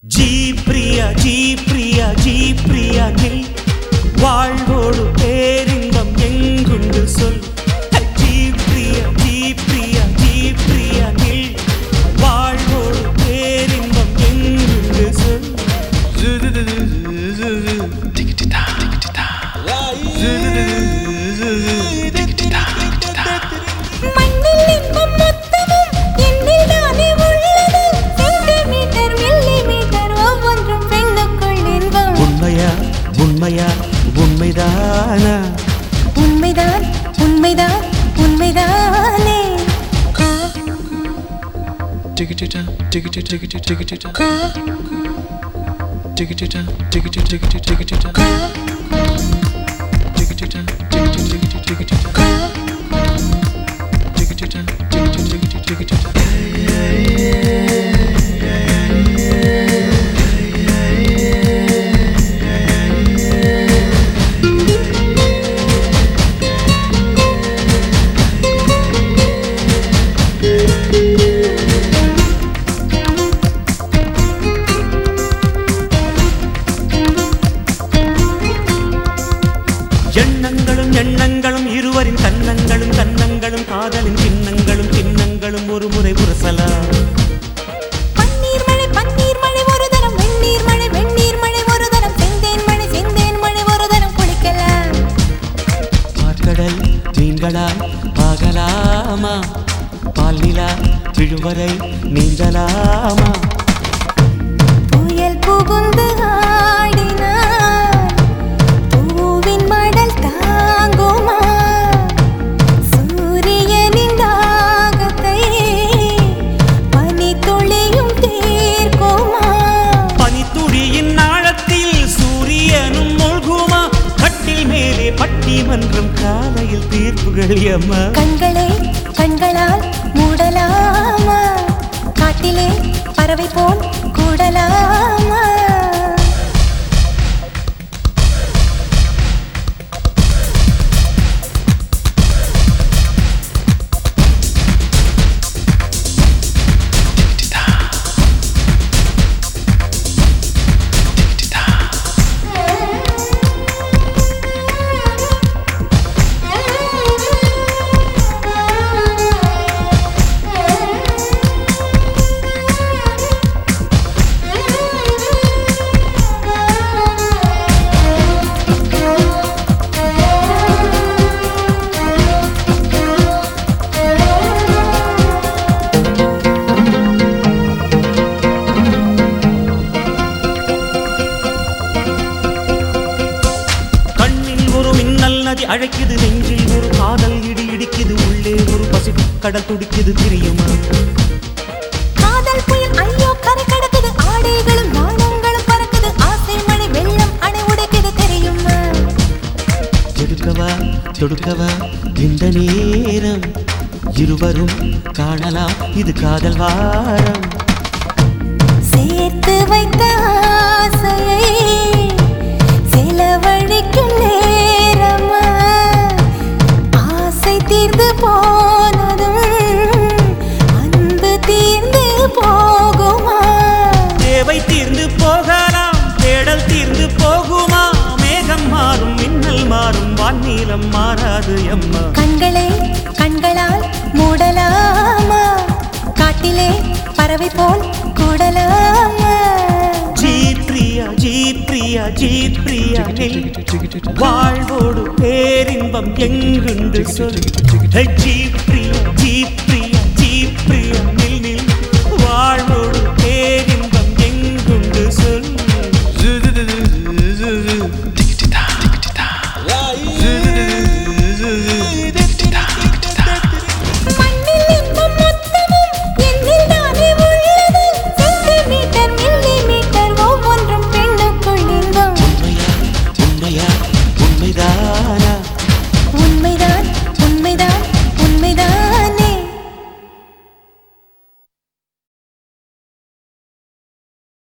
G பிரியா ஜி பிரியா ஜி பிரியா நில் வாழ்வோடு பேரின்பம் எங்குண்டு சொல் ஜி பிரியா ஜி பிரியா ஜி பிரியா நில் வாழ்வோடு பேரின்பம் எங்குண்டு சொல் மண்ணில் இன்பம் மொத்தமும் என்னில் தானே உள்ளது சென்டிமீட்டர் மில்லிமீட்டர் ஒவ்வொன்றும் பெண்ணுக்குள் இன்பம் உண்மையா உண்மையா உண்மைதானா உண்மைதான் உண்மைதான் உண்மைதானே எண்ணங்களும் எண்ணங்களும் இருவரின் கன்னங்களும் கன்னங்களும் காதலின் சின்னங்களும் சின்னங்களும் ஒரு முறை உரசலாம் பன்னீர் மழை பன்னீர் மழை ஒரு தரம் வெந்நீர் மழை வெந்நீர் மழை ஒரு தரம் செந்தேன் மழை செந்தேன் மழை ஒரு தரம் குளிக்கலாம் பாற்கடல் மீன்களால் ஆகலாமா பாலிலா விழுவரை நீந்தலாமா புயல் புகுந்து ஆடினார் பூவின் மடல் தாங்குமா சூரியனின் தாகத்தை பனித்துளியும் தீர்க்குமா பனித்துளியின் ஆழத்தில் சூரியனும் மூழ்குமா கட்டில் மேலே பட்டிமன்றம் காலையில் தீர்ப்புகள் அம்மா கண்களை கண்களால் மூடலாமா காட்டிலே பறவை போல் கூடலாமா கண்ணில் ஒரு மின்னல் நதி அழைக்குது நெஞ்சில் ஒரு காதல் இடி இடிக்குது உள்ளே ஒரு பசி கடல் துடிக்குது தெரியுமா காதல் புயல் ஐயோ கரை கடக்குது ஆடைகளும் நாணங்களும் பறக்குது ஆசை மழை வெள்ளம் அணை உடைக்குது தெரியுமா எடுக்கவா தொடுக்கவா இந்த நேரம் இருவரும் காணலாம் இது காதல் வாரம் சேர்த்து வைத்த ஆசையை செலவழிக்கும் நேரமா ஆசை தீர்ந்து போனதும் அன்பு தீர்ந்து போகுமா தேவை தீர்ந்து போகலாம் தேடல் தீர்ந்து போகுமா மேகம் மாறும் மின்னல் மாறும் வான்நீளம் மாறாது அம்மா கண்களை கண்களால் மூடலாமா காட்டிலே பறவை போல் கூடலாமா ஜி பிரியா ஜி பிரியா ஜி பிரியா நில். வாழ்வோடு பேரின்பம் எங்குண்டு சொல் ஜி